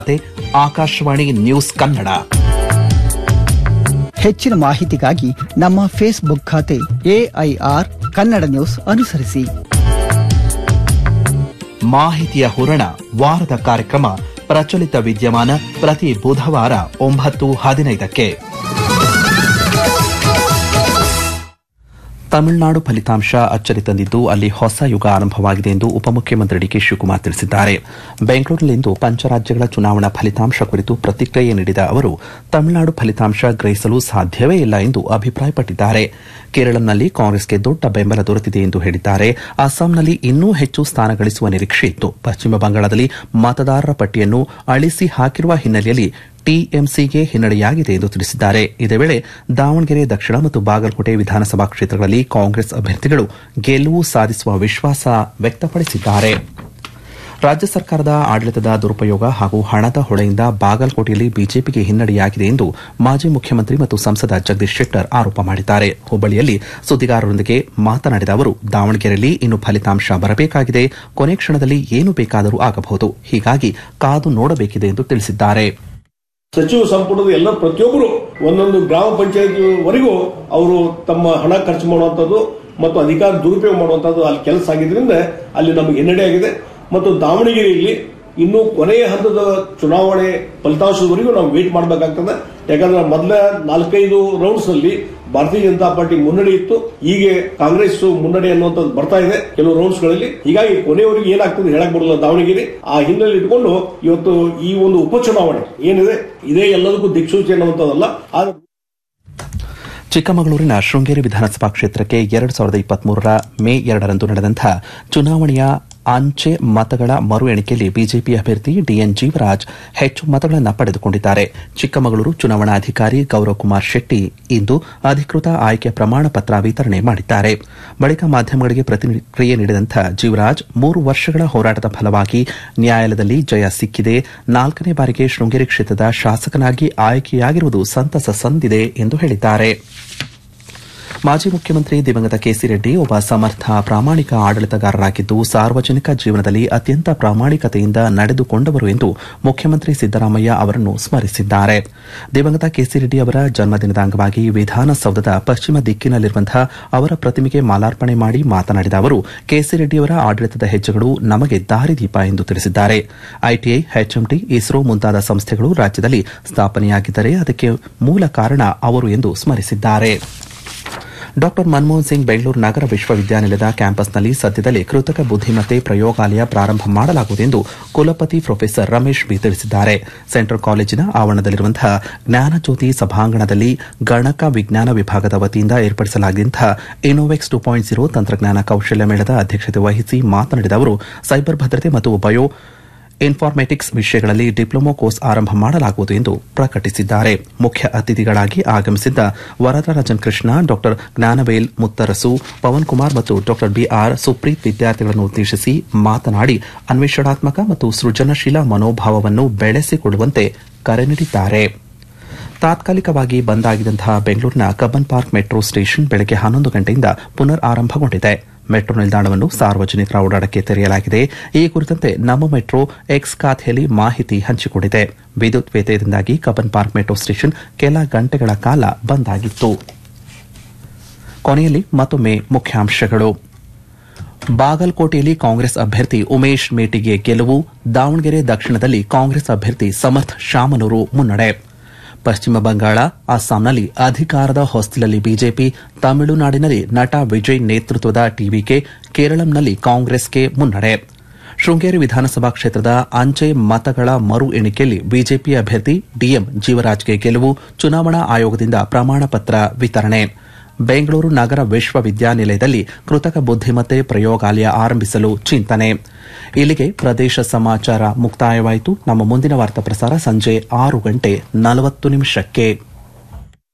ಮತ್ತೆ ಆಕಾಶವಾಣಿ ನ್ಯೂಸ್ ಕನ್ನಡ ಹೆಚ್ಚಿನ ಮಾಹಿತಿಗಾಗಿ ನಮ್ಮ ಫೇಸ್ಬುಕ್ ಖಾತೆ ಎಐಆರ್ ಕನ್ನಡ ನ್ಯೂಸ್ ಅನುಸರಿಸಿ ಮಾಹಿತಿಯ ಹೂರಣ ವಾರದ ಕಾರ್ಯಕ್ರಮ ಪ್ರಚಲಿತ ವಿದ್ಯಮಾನ ಪ್ರತಿ ಬುಧವಾರ ಒಂಬತ್ತು ಹದಿನೈದಕ್ಕೆ ತಮಿಳುನಾಡು ಫಲಿತಾಂಶ ಅಚ್ಚರಿ ತಂದಿದ್ದು ಅಲ್ಲಿ ಹೊಸ ಯುಗ ಆರಂಭವಾಗಿದೆ ಎಂದು ಉಪಮುಖ್ಯಮಂತ್ರಿ ಡಿಕೆ ಶಿವಕುಮಾರ್ ತಿಳಿಸಿದ್ದಾರೆ ಬೆಂಗಳೂರಿನಲ್ಲಿಂದು ಪಂಚರಾಜ್ಯಗಳ ಚುನಾವಣಾ ಫಲಿತಾಂಶ ಕುರಿತು ಪ್ರತಿಕ್ರಿಯೆ ನೀಡಿದ ಅವರು ತಮಿಳುನಾಡು ಫಲಿತಾಂಶ ಗ್ರಹಿಸಲು ಸಾಧ್ಯವೇ ಇಲ್ಲ ಎಂದು ಅಭಿಪ್ರಾಯಪಟ್ಟಿದ್ದಾರೆ ಕೇರಳಂನಲ್ಲಿ ಕಾಂಗ್ರೆಸ್ಗೆ ದೊಡ್ಡ ಬೆಂಬಲ ದೊರೆತಿದೆ ಎಂದು ಹೇಳಿದ್ದಾರೆ ಅಸ್ಸಾಂನಲ್ಲಿ ಇನ್ನೂ ಹೆಚ್ಚು ಸ್ಥಾನ ಗಳಿಸುವ ನಿರೀಕ್ಷೆ ಇತ್ತು ಪಶ್ಚಿಮ ಬಂಗಾಳದಲ್ಲಿ ಮತದಾರರ ಪಟ್ಟಿಯನ್ನು ಅಳಿಸಿ ಹಾಕಿರುವ ಹಿನ್ನೆಲೆಯಲ್ಲಿ ಟಿಎಂಸಿಗೆ ಹಿನ್ನಡೆಯಾಗಿದೆ ಎಂದು ತಿಳಿಸಿದ್ದಾರೆ ಇದೇ ವೇಳೆ ದಾವಣಗೆರೆ ದಕ್ಷಿಣ ಮತ್ತು ಬಾಗಲಕೋಟೆ ವಿಧಾನಸಭಾ ಕ್ಷೇತ್ರಗಳಲ್ಲಿ ಕಾಂಗ್ರೆಸ್ ಅಭ್ಯರ್ಥಿಗಳು ಗೆಲುವು ಸಾಧಿಸುವ ವಿಶ್ವಾಸ ವ್ಯಕ್ತಪಡಿಸಿದ್ದಾರೆ ರಾಜ್ಯ ಸರ್ಕಾರದ ಆಡಳಿತದ ದುರುಪಯೋಗ ಹಾಗೂ ಹಣದ ಹೊಳೆಯಿಂದ ಬಾಗಲಕೋಟೆಯಲ್ಲಿ ಬಿಜೆಪಿಗೆ ಹಿನ್ನಡೆಯಾಗಿದೆ ಎಂದು ಮಾಜಿ ಮುಖ್ಯಮಂತ್ರಿ ಮತ್ತು ಸಂಸದ ಜಗದೀಶ್ ಶೆಟ್ಟರ್ ಆರೋಪ ಮಾಡಿದ್ದಾರೆ ಹುಬ್ಬಳ್ಳಿಯಲ್ಲಿ ಸುದ್ದಿಗಾರರೊಂದಿಗೆ ಮಾತನಾಡಿದ ಅವರು ದಾವಣಗೆರೆಯಲ್ಲಿ ಇನ್ನು ಫಲಿತಾಂಶ ಬರಬೇಕಾಗಿದೆ ಕೊನೆ ಕ್ಷಣದಲ್ಲಿ ಏನು ಬೇಕಾದರೂ ಆಗಬಹುದು ಹೀಗಾಗಿ ಕಾದು ನೋಡಬೇಕಿದೆ ಎಂದು ತಿಳಿಸಿದ್ದಾರೆ ಸಚಿವ ಸಂಪುಟದ ಎಲ್ಲ ಪ್ರತಿಯೊಬ್ಬರು ಒಂದೊಂದು ಗ್ರಾಮ ಪಂಚಾಯತ್ ವರೆಗೂ ಅವರು ತಮ್ಮ ಹಣ ಖರ್ಚು ಮಾಡುವಂತದ್ದು ಮತ್ತು ಅಧಿಕಾರ ದುರುಪಯೋಗ ಮಾಡುವಂತದ್ದು ಅಲ್ಲಿ ಕೆಲಸ ಆಗಿದ್ರಿಂದ ಅಲ್ಲಿ ನಮಗೆ ಹಿನ್ನಡೆ ಆಗಿದೆ ಮತ್ತು ದಾವಣಗೆರೆಯಲ್ಲಿ ಇನ್ನು ಕೊನೆಯ ಹಂತದ ಚುನಾವಣೆ ಫಲಿತಾಂಶದವರೆಗೂ ನಾವು ವೇಟ್ ಮಾಡಬೇಕಾಗ್ತದೆ ಯಾಕಂದ್ರೆ ಮೊದಲ ನಾಲ್ಕೈದು ರೌಂಡ್ಸ್ ಅಲ್ಲಿ ಭಾರತೀಯ ಜನತಾ ಪಾರ್ಟಿ ಮುನ್ನಡೆ ಇತ್ತು ಹೀಗೆ ಕಾಂಗ್ರೆಸ್ ಮುನ್ನಡೆ ಅನ್ನುವಂಥದ್ದು ಬರ್ತಾ ಇದೆ ಕೆಲವು ರೌಂಡ್ಸ್ ಗಳಲ್ಲಿ ಹೀಗಾಗಿ ಕೊನೆಯವರೆಗೆ ಏನಾಗ್ತದೆ ಹೇಳಕ್ ಬರಲ್ಲ ದಾವಣಗೆರೆ ಆ ಹಿನ್ನೆಲೆ ಇಟ್ಕೊಂಡು ಇವತ್ತು ಈ ಒಂದು ಉಪಚುನಾವಣೆ ಏನಿದೆ ಇದೇ ಎಲ್ಲದಕ್ಕೂ ದಿಕ್ಸೂಚಿ ಅನ್ನುವಂಥದ್ದಲ್ಲ ಆದ್ರೆ ಚಿಕ್ಕಮಗಳೂರಿನ ಶೃಂಗೇರಿ ವಿಧಾನಸಭಾ ಕ್ಷೇತ್ರಕ್ಕೆ ಎರಡು ಸಾವಿರದ ಇಪ್ಪತ್ಮೂರರ ಮೇ ಎರಡರಂದು ನಡೆದಂತಹ ಚುನಾವಣೆಯ ಅಂಚೆ ಮತಗಳ ಮರು ಎಣಿಕೆಯಲ್ಲಿ ಬಿಜೆಪಿ ಅಭ್ಯರ್ಥಿ ಡಿಎನ್ ಜೀವರಾಜ್ ಹೆಚ್ಚು ಮತಗಳನ್ನು ಪಡೆದುಕೊಂಡಿದ್ದಾರೆ ಚಿಕ್ಕಮಗಳೂರು ಚುನಾವಣಾಧಿಕಾರಿ ಗೌರವ್ ಕುಮಾರ್ ಶೆಟ್ಟಿ ಇಂದು ಅಧಿಕೃತ ಆಯ್ಕೆ ಪ್ರಮಾಣ ಪತ್ರ ವಿತರಣೆ ಮಾಡಿದ್ದಾರೆ ಬಳಿಕ ಮಾಧ್ಯಮಗಳಿಗೆ ಪ್ರತಿಕ್ರಿಯೆ ನೀಡಿದಂಥ ಜೀವರಾಜ್ ಮೂರು ವರ್ಷಗಳ ಹೋರಾಟದ ಫಲವಾಗಿ ನ್ಯಾಯಾಲಯದಲ್ಲಿ ಜಯ ಸಿಕ್ಕಿದೆ ನಾಲ್ಕನೇ ಬಾರಿಗೆ ಶೃಂಗೇರಿ ಕ್ಷೇತ್ರದ ಶಾಸಕನಾಗಿ ಆಯ್ಕೆಯಾಗಿರುವುದು ಸಂತಸ ಸಂದಿದೆ ಎಂದು ಹೇಳಿದ್ದಾರೆ ಮಾಜಿ ಮುಖ್ಯಮಂತ್ರಿ ದಿವಂಗತ ಕೆಸಿ ರೆಡ್ಡಿ ಒಬ್ಬ ಸಮರ್ಥ ಪ್ರಾಮಾಣಿಕ ಆಡಳಿತಗಾರರಾಗಿದ್ದು ಸಾರ್ವಜನಿಕ ಜೀವನದಲ್ಲಿ ಅತ್ಯಂತ ಪ್ರಾಮಾಣಿಕತೆಯಿಂದ ನಡೆದುಕೊಂಡವರು ಎಂದು ಮುಖ್ಯಮಂತ್ರಿ ಸಿದ್ದರಾಮಯ್ಯ ಅವರನ್ನು ಸ್ಮರಿಸಿದ್ದಾರೆ ದಿವಂಗತ ಕೆಸಿ ರೆಡ್ಡಿ ಅವರ ಜನ್ಮದಿನದ ಅಂಗವಾಗಿ ವಿಧಾನಸೌಧದ ಪಶ್ಚಿಮ ದಿಕ್ಕಿನಲ್ಲಿರುವಂತಹ ಅವರ ಪ್ರತಿಮೆಗೆ ಮಾಲಾರ್ಪಣೆ ಮಾಡಿ ಮಾತನಾಡಿದ ಅವರು ಕೆಸಿ ರೆಡ್ಡಿಯವರ ಆಡಳಿತದ ಹೆಜ್ಜೆಗಳು ನಮಗೆ ದಾರಿದೀಪ ಎಂದು ತಿಳಿಸಿದ್ದಾರೆ ಐಟಿಐ ಎಚ್ಎಂಟಿ ಇಸ್ರೋ ಮುಂತಾದ ಸಂಸ್ಥೆಗಳು ರಾಜ್ಯದಲ್ಲಿ ಸ್ಥಾಪನೆಯಾಗಿದ್ದರೆ ಅದಕ್ಕೆ ಮೂಲ ಕಾರಣ ಅವರು ಎಂದು ಸ್ಮರಿಸಿದ್ದಾರೆ ಡಾ ಮನಮೋಹನ್ ಸಿಂಗ್ ಬೆಂಗಳೂರು ನಗರ ವಿಶ್ವವಿದ್ಯಾನಿಲಯದ ಕ್ಯಾಂಪಸ್ನಲ್ಲಿ ಸದ್ಯದಲ್ಲೇ ಕೃತಕ ಬುದ್ದಿಮತ್ತೆ ಪ್ರಯೋಗಾಲಯ ಪ್ರಾರಂಭ ಮಾಡಲಾಗುವುದು ಎಂದು ಕುಲಪತಿ ಪ್ರೊಫೆಸರ್ ರಮೇಶ್ ಬಿ ತಿಳಿಸಿದ್ದಾರೆ ಸೆಂಟ್ರಲ್ ಕಾಲೇಜಿನ ಆವರಣದಲ್ಲಿರುವಂತಹ ಜ್ಞಾನಜ್ಯೋತಿ ಸಭಾಂಗಣದಲ್ಲಿ ಗಣಕ ವಿಜ್ಞಾನ ವಿಭಾಗದ ವತಿಯಿಂದ ಏರ್ಪಡಿಸಲಾಗಿದ್ದ ಇನೋವೆಕ್ಸ್ ಟು ಪಾಯಿಂಟ್ ಜೀರೋ ತಂತ್ರಜ್ಞಾನ ಕೌಶಲ್ಯ ಮೇಳದ ಅಧ್ಯಕ್ಷತೆ ವಹಿಸಿ ಮಾತನಾಡಿದ ಅವರು ಸೈಬರ್ ಭದ್ರತೆ ಮತ್ತು ಬಯೋ ಇನ್ಫಾರ್ಮೆಟಿಕ್ಸ್ ವಿಷಯಗಳಲ್ಲಿ ಡಿಪ್ಲೊಮೊ ಕೋರ್ಸ್ ಆರಂಭ ಮಾಡಲಾಗುವುದು ಎಂದು ಪ್ರಕಟಿಸಿದ್ದಾರೆ ಮುಖ್ಯ ಅತಿಥಿಗಳಾಗಿ ಆಗಮಿಸಿದ್ದ ವರದರಾಜನ್ ಕೃಷ್ಣ ಡಾ ಜ್ಞಾನವೇಲ್ ಮುತ್ತರಸು ಪವನ್ ಕುಮಾರ್ ಮತ್ತು ಡಾ ಬಿಆರ್ ಸುಪ್ರೀತ್ ವಿದ್ಯಾರ್ಥಿಗಳನ್ನು ಉದ್ದೇಶಿಸಿ ಮಾತನಾಡಿ ಅನ್ವೇಷಣಾತ್ಮಕ ಮತ್ತು ಸೃಜನಶೀಲ ಮನೋಭಾವವನ್ನು ಬೆಳೆಸಿಕೊಳ್ಳುವಂತೆ ಕರೆ ನೀಡಿದ್ದಾರೆ ತಾತ್ಕಾಲಿಕವಾಗಿ ಬಂದ್ ಆಗಿದ್ದಂತಹ ಬೆಂಗಳೂರಿನ ಕಬ್ಬನ್ ಪಾರ್ಕ್ ಮೆಟ್ರೋ ಸ್ಟೇಷನ್ ಬೆಳಗ್ಗೆ ಹನ್ನೊಂದು ಗಂಟೆಯಿಂದ ಪುನರ್ ಆರಂಭಗೊಂಡಿದೆ ಮೆಟ್ರೋ ನಿಲ್ದಾಣವನ್ನು ಸಾರ್ವಜನಿಕರ ಓಡಾಟಕ್ಕೆ ತೆರೆಯಲಾಗಿದೆ ಈ ಕುರಿತಂತೆ ನಮ್ಮ ಮೆಟ್ರೋ ಎಕ್ಸ್ ಖಾತೆಯಲ್ಲಿ ಮಾಹಿತಿ ಹಂಚಿಕೊಂಡಿದೆ ವಿದ್ಯುತ್ ವ್ಯತ್ಯಯದಿಂದಾಗಿ ಕಬ್ಬನ್ ಪಾರ್ಕ್ ಮೆಟ್ರೋ ಸ್ಟೇಷನ್ ಕೆಲ ಗಂಟೆಗಳ ಕಾಲ ಬಂದ್ ಆಗಿತ್ತು ಕೊನೆಯಲ್ಲಿ ಮತ್ತೊಮ್ಮೆ ಮುಖ್ಯಾಂಶಗಳು ಬಾಗಲಕೋಟೆಯಲ್ಲಿ ಕಾಂಗ್ರೆಸ್ ಅಭ್ಯರ್ಥಿ ಉಮೇಶ್ ಮೇಟಿಗೆ ಗೆಲುವು ದಾವಣಗೆರೆ ದಕ್ಷಿಣದಲ್ಲಿ ಕಾಂಗ್ರೆಸ್ ಅಭ್ಯರ್ಥಿ ಸಮರ್ಥ್ ಶಾಮನೂರು ಮುನ್ನಡೆ ಪಶ್ಚಿಮ ಬಂಗಾಳ ಅಸ್ಸಾಂನಲ್ಲಿ ಅಧಿಕಾರದ ಹೊಸ್ತಿಲಲ್ಲಿ ಬಿಜೆಪಿ ತಮಿಳುನಾಡಿನಲ್ಲಿ ನಟ ವಿಜಯ್ ನೇತೃತ್ವದ ಟಿವಿಕೆ ಕೇರಳಂನಲ್ಲಿ ಕಾಂಗ್ರೆಸ್ಗೆ ಮುನ್ನಡೆ ಶೃಂಗೇರಿ ವಿಧಾನಸಭಾ ಕ್ಷೇತ್ರದ ಅಂಚೆ ಮತಗಳ ಮರು ಎಣಿಕೆಯಲ್ಲಿ ಬಿಜೆಪಿ ಅಭ್ಯರ್ಥಿ ಡಿಎಂ ಜೀವರಾಜ್ಗೆ ಗೆಲುವು ಚುನಾವಣಾ ಆಯೋಗದಿಂದ ಪ್ರಮಾಣ ಪತ್ರ ವಿತರಣೆ ಬೆಂಗಳೂರು ನಗರ ವಿಶ್ವವಿದ್ಯಾನಿಲಯದಲ್ಲಿ ಕೃತಕ ಬುದ್ದಿಮತ್ತೆ ಪ್ರಯೋಗಾಲಯ ಆರಂಭಿಸಲು ಚಿಂತನೆ ಇಲ್ಲಿಗೆ ಪ್ರದೇಶ ಸಮಾಚಾರ ಮುಕ್ತಾಯವಾಯಿತು ನಮ್ಮ ಮುಂದಿನ ವಾರ್ತಾ ಪ್ರಸಾರ ಸಂಜೆ ಆರು ಗಂಟೆ ನಲವತ್ತು ನಿಮಿಷಕ್ಕೆ